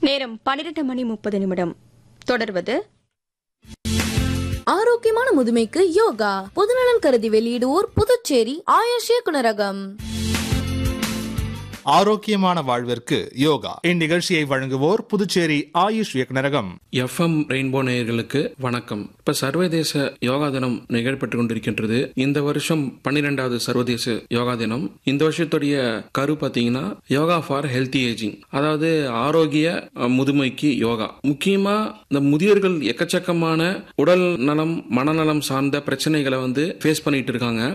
நேரம் பன்னிரண்டு மணி முப்பது நிமிடம் தொடர்வது ஆரோக்கியமான முதுமைக்கு யோகா பொதுநலன் கருதி வெளியிடுவோர் புதுச்சேரி ஆயுஷ் இயக்குனரகம் ஆரோக்கியமான வாழ்விற்கு யோகா இந்நிகழ்ச்சியை வழங்குவோர் புதுச்சேரி ஆயுஷ் இயக்குநரகம் எஃப்எம் ரெயின்போ நேயர்களுக்கு வணக்கம் இப்ப சர்வதேச யோகா தினம் நிகழ்பெற்று கொண்டிருக்கின்றது இந்த வருஷம் பன்னிரெண்டாவது சர்வதேச யோகா தினம் இந்த வருஷத்துடைய கரு பாத்தீங்கன்னா யோகா ஃபார் ஹெல்தி ஏஜிங் அதாவது ஆரோக்கிய அஹ், முதுமைக்கு யோகா முக்கியமா இந்த முதியோர்கள் எக்கச்சக்கமான உடல் நலம் மனநலம் சார்ந்த பிரச்சனைகளை வந்து ஃபேஸ் பண்ணிட்டு இருக்காங்க